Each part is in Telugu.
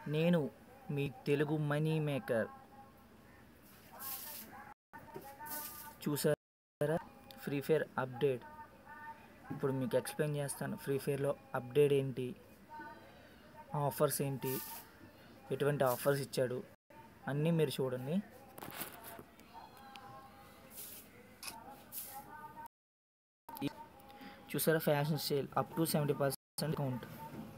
నేను మీ తెలుగు మనీ మేకర్ చూసారా ఫ్రీ ఫైర్ అప్డేట్ ఇప్పుడు మీకు ఎక్స్ప్లెయిన్ చేస్తాను ఫ్రీ ఫైర్లో అప్డేట్ ఏంటి ఆఫర్స్ ఏంటి ఎటువంటి ఆఫర్స్ ఇచ్చాడు అన్నీ మీరు చూడండి ఈ- చూసారా fashion sale up to seventy percent count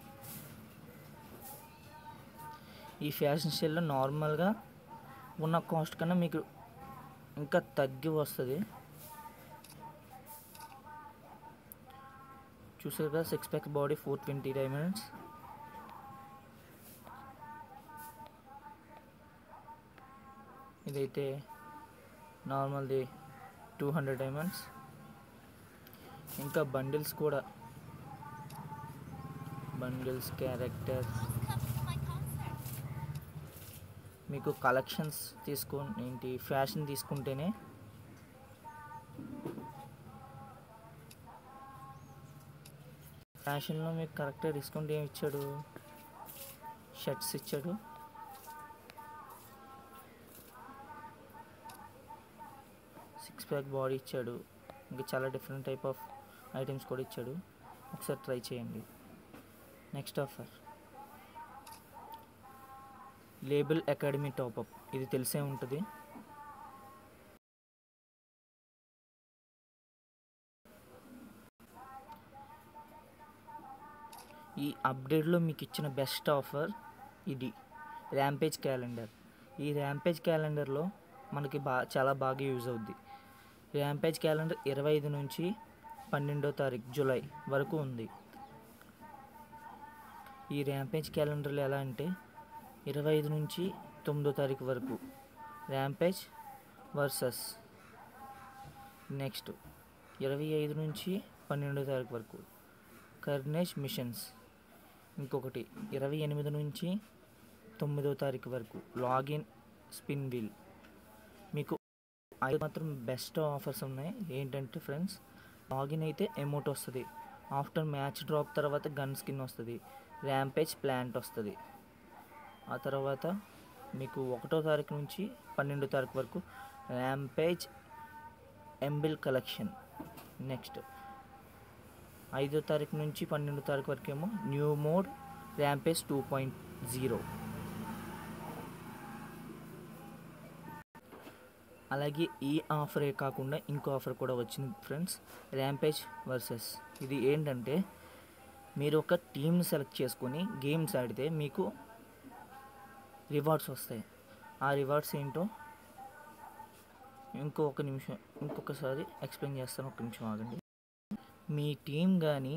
ఈ ఫ్యాషన్ సేల్లో నార్మల్గా ఉన్న కాస్ట్ కన్నా మీకు ఇంకా తగ్గి వస్తుంది చూసారు కదా six pack body four twenty diamonds ఇదైతే నార్మల్ది టూ హండ్రెడ్ డైమండ్స్ ఇంకా బండిల్స్ కూడా బండిల్స్ క్యారెక్టర్ మీకు కలెక్షన్స్ తీసుకో ఏంటి ఫ్యాషన్ తీసుకుంటేనే ఫ్యాషన్లో మీకు కరెక్ట్గా డిస్కౌంట్ ఏమి ఇచ్చాడు షర్ట్స్ ఇచ్చాడు సిక్స్ ప్యాక్ బాడీ ఇచ్చాడు ఇంకా చాలా డిఫరెంట్ టైప్ ఆఫ్ ఐటమ్స్ కూడా ఇచ్చాడు ఒకసారి ట్రై చేయండి next offer label academy top up ఇది తెలిసే ఉంటుంది ఈ అప్డేట్లో మీకు ఇచ్చిన బెస్ట్ ఆఫర్ ఇది ర్యాంపేజ్ క్యాలెండర్ ఈ ర్యాంపేజ్ క్యాలెండర్లో మనకి బా చాలా బాగా యూజ్ అవుద్ది ర్యాంపేజ్ క్యాలెండర్ ఇరవై ఐదు నుంచి పన్నెండో తారీఖు జూలై వరకు ఉంది ఈ ర్యాంపేజ్ క్యాలెండర్లో ఎలా అంటే ఇరవై ఐదు నుంచి తొమ్మిదో తారీఖు వరకు ర్యాంపేజ్ వర్సెస్ నెక్స్ట్ ఇరవై ఐదు నుంచి పన్నెండో తారీఖు వరకు కర్నేజ్ మిషన్స్ ఇంకొకటి ఇరవై ఎనిమిది నుంచి తొమ్మిదో తారీఖు వరకు లాగిన్ స్పిన్ వీల్ మీకు ఐదు మాత్రం బెస్ట్ ఆఫర్స్ ఉన్నాయి ఏంటంటే ఫ్రెండ్స్ లాగిన్ అయితే అమౌంట్ వస్తుంది ఆఫ్టర్ మ్యాచ్ డ్రాప్ తర్వాత గన్ స్కిన్ వస్తుంది ర్యాంపేజ్ ప్లాంట్ వస్తుంది ఆ తర్వాత మీకు ఒకటో తారీఖు నుంచి పన్నెండో తారీఖు వరకు ర్యాంపేజ్ ఎంబిల్ కలెక్షన్ నెక్స్ట్ ఐదో తారీఖు నుంచి పన్నెండో తారీఖు వరకు ఏమో new mode rampage two point zero అలాగే ఈ ఆఫరే కాకుండా ఇంకో ఆఫర్ కూడా వచ్చింది ఫ్రెండ్స్ ర్యాంపేజ్ వర్సెస్ ఇది ఏంటంటే మీరు ఒక టీమ్ సెలెక్ట్ చేసుకొని గేమ్స్ ఆడితే మీకు రివార్డ్స్ వస్తాయి ఆ రివార్డ్స్ ఏంటో ఇంకొక నిమిషం ఇంకొకసారి ఎక్స్ప్లెయిన్ చేస్తాను ఒక నిమిషం ఆగండి మీ టీం కానీ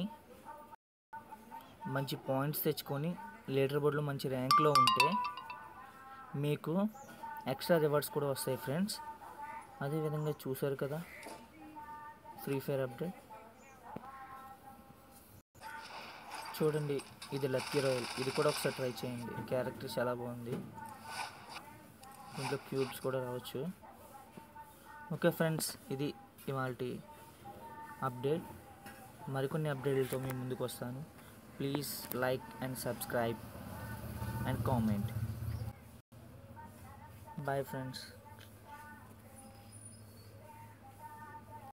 మంచి పాయింట్స్ తెచ్చుకొని లీడర్ బోర్డులో మంచి ర్యాంక్లో ఉంటే మీకు ఎక్స్ట్రా రివార్డ్స్ కూడా వస్తాయి ఫ్రెండ్స్ అదేవిధంగా చూశారు కదా ఫ్రీ ఫైర్ అప్డేట్ చూడండి ఇది లక్కీ రాయల్ ఇది కూడా ఒకసారి ట్రై చేయండి క్యారెక్టర్ చాలా బాగుంది దీంట్లో క్యూబ్స్ కూడా రావచ్చు ఓకే ఫ్రెండ్స్ ఇది ఇవాళ అప్డేట్ మరికొన్ని అప్డేట్లతో మీ ముందుకు వస్తాను please like and subscribe and comment bye friends